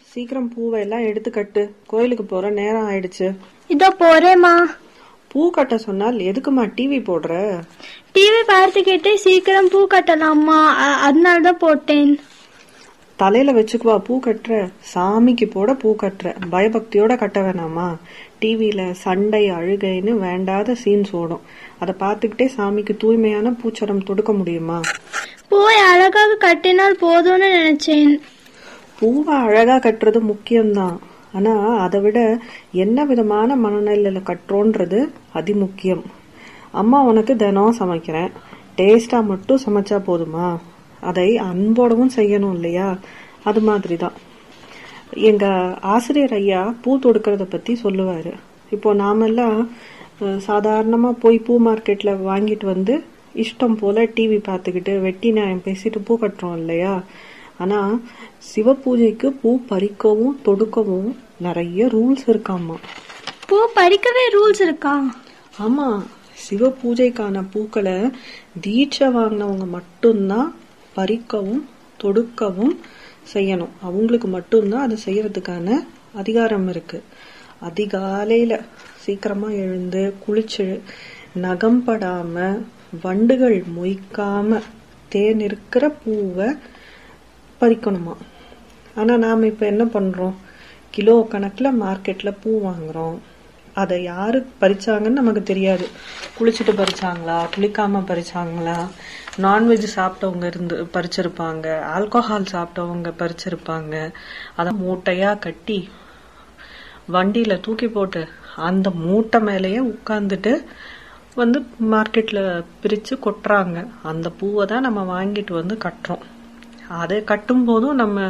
சீக்கிரம் பூவை எல்லாம் எடுத்து கட்டு கோயிலுக்கு போற நேரம் ஆயிடுச்சு இதோ போறேம்மா பூ கட்ட சொன்னால் எதுக்குமா டிவி போடுற டிவி பார்த்துக்கிட்டே சீக்கிரம் பூ கட்டலாம்மா அ- அதனால தான் போட்டேன் தலையில வச்சுக்குவா பூ கட்டுற சாமிக்கு போட பூ கட்டுற பயபக்தியோட கட்ட வேணாமா டிவியில சண்டை அழுகைன்னு வேண்டாத சீன்ஸ் ஓடும் அதை பார்த்துக்கிட்டே சாமிக்கு தூய்மையான பூச்சரம் தொடுக்க முடியுமா பூவை அழகாக கட்டினால் போதும்னு நினைச்சேன் பூவை அழகா கட்டுறது முக்கியம்தான் ஆனா அதை விட என்ன விதமான மனநிலையில கட்டுறோன்றது அதிமுக்கியம் அம்மா உனக்கு தினம் சமைக்கிறேன் டேஸ்டா மட்டும் சமைச்சா போதுமா அதை அன்போடவும் செய்யணும் இல்லையா அது மாதிரிதான் எங்க ஆசிரியர் ஐயா பூ தொடுக்கிறத பத்தி சொல்லுவாரு இப்போ நாமெல்லாம் அஹ், சாதாரணமா போய் பூ மார்க்கெட்ல வாங்கிட்டு வந்து இஷ்டம் போல டிவி பார்த்துக்கிட்டு வெட்டி நியாயம் பேசிட்டு பூ கட்டுறோம் இல்லையா ஆனா சிவ பூஜைக்கு பூ பறிக்கவும் தொடுக்கவும் நிறைய ரூல்ஸ் இருக்காமா பூ பறிக்கவே ரூல்ஸ் இருக்கா ஆமா சிவ பூஜைக்கான பூக்களை தீட்சை வாங்கினவங்க மட்டும்தான் பறிக்கவும் தொடுக்கவும் செய்யணும் அவங்களுக்கு மட்டும்தான் அதை செய்யறதுக்கான அதிகாரம் இருக்கு அதிகாலையில சீக்கிரமா எழுந்து குளிச்சு நகம் படாம வண்டுகள் மொய்க்காம தேன் இருக்கிற பூவை பறிக்கணுமா ஆனா நாம இப்ப என்ன பண்றோம் கிலோ கணக்குல மார்க்கெட்ல பூ வாங்குறோம் அதை யாரு பறிச்சாங்கன்னு நமக்கு தெரியாது குளிச்சுட்டு பறிச்சாங்களா குளிக்காம பறிச்சாங்களா நான்வெஜ் சாப்பிட்டவங்க இருந்து பறிச்சிருப்பாங்க ஆல்கோஹால் சாப்பிட்டவங்க பறிச்சிருப்பாங்க அதை மூட்டையா கட்டி வண்டியில தூக்கி போட்டு அந்த மூட்டை மேலேயே உட்கார்ந்துட்டு வந்து மார்க்கெட்ல பிரிச்சு கொட்டுறாங்க அந்த பூவை தான் நம்ம வாங்கிட்டு வந்து கட்டுறோம் அதை கட்டும் போதும் நம்ம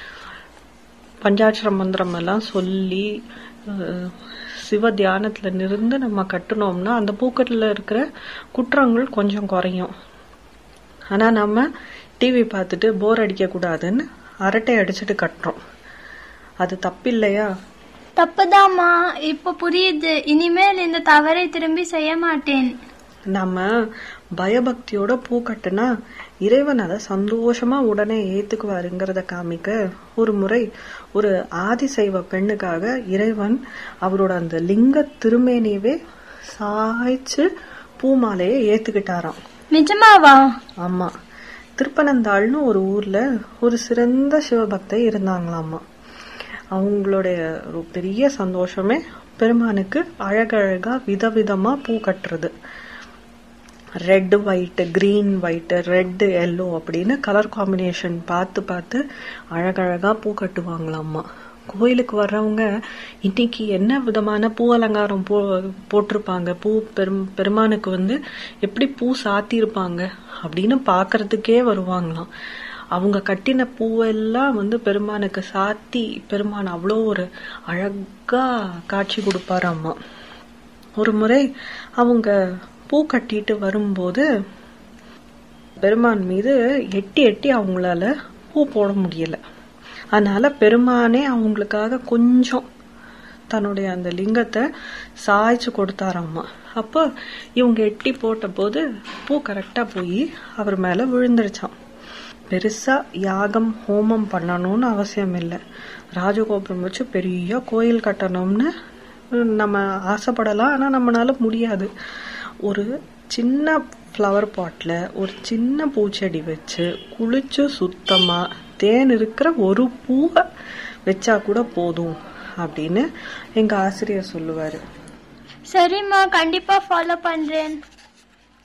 பஞ்சாட்சர மந்திரம் எல்லாம் சொல்லி அஹ், சிவ தியானத்துல நிருந்து நம்ம கட்டுனோம்னா அந்த பூக்கட்டில் இருக்கிற குற்றங்கள் கொஞ்சம் குறையும் ஆனா நம்ம டிவி பார்த்துட்டு போர் அடிக்க கூடாதுன்னு அரட்டை அடிச்சுட்டு கட்டுறோம் அது தப்பில்லையா தப்புதாம்மா இப்ப புரியுது இனிமேல் இந்த தவறை திரும்பி செய்ய மாட்டேன் நம்ம பயபக்தியோட பூ கட்டுனா இறைவன் அதை சந்தோஷமா உடனே ஏத்துக்குவாருங்கிறத காமிக்க ஒரு முறை ஒரு ஆதிசைவ பெண்ணுக்காக இறைவன் அவரோட அந்த லிங்க திருமேனியவே சாய்ச்சு பூமாலையை ஏத்துக்கிட்டாராம் நிஜமாவா ஆமா திருப்பனந்தாள்னு ஒரு ஊர்ல ஒரு சிறந்த சிவபக்தை இருந்தாங்களாமா அவங்களுடைய ஒரு பெரிய சந்தோஷமே பெருமானுக்கு அழகழகா விதவிதமா பூ கட்டுறது red white green white red yellow அப்படின்னு கலர் காம்பினேஷன் பார்த்து பார்த்து அழகழகா பூ கட்டுவாங்களாமா கோயிலுக்கு வர்றவங்க இன்னைக்கு என்ன விதமான பூ அலங்காரம் போ போட்டிருப்பாங்க பூ பெரும் பெருமானுக்கு வந்து எப்படி பூ சாத்தியிருப்பாங்க அப்படின்னு பார்க்கறதுக்கே வருவாங்களாம் அவங்க கட்டின பூவெல்லாம் வந்து பெருமானுக்கு சாத்தி பெருமான் அவ்வளோ ஒரு அழகா காட்சி கொடுப்பாராம்மா ஒரு முறை அவங்க பூ கட்டிட்டு வரும்போது பெருமான் மீது எட்டி எட்டி அவங்களால பூ போட முடியல அதனால பெருமானே அவங்களுக்காக கொஞ்சம் தன்னுடைய அந்த லிங்கத்தை சாய்ச்சு கொடுத்தாராம்மா அப்போ இவங்க எட்டி போட்ட போது பூ கரெக்டா போய் அவர் மேல விழுந்துருச்சாம் பெருசா யாகம் ஹோமம் பண்ணணும்னு அவசியம் இல்லை ராஜகோபுரம் வச்சு பெரிய கோயில் கட்டணும்னு நம்ம ஆசைப்படலாம் ஆனா நம்மளால முடியாது ஒரு சின்ன ஃப்ளவர் பாட்ல ஒரு சின்ன பூச்செடி வச்சு குளிச்சு சுத்தமா தேன் இருக்கிற ஒரு பூவை வச்சா கூட போதும் அப்படின்னு எங்க ஆசிரியர் சொல்லுவாரு சரிம்மா கண்டிப்பா ஃபாலோ பண்றேன்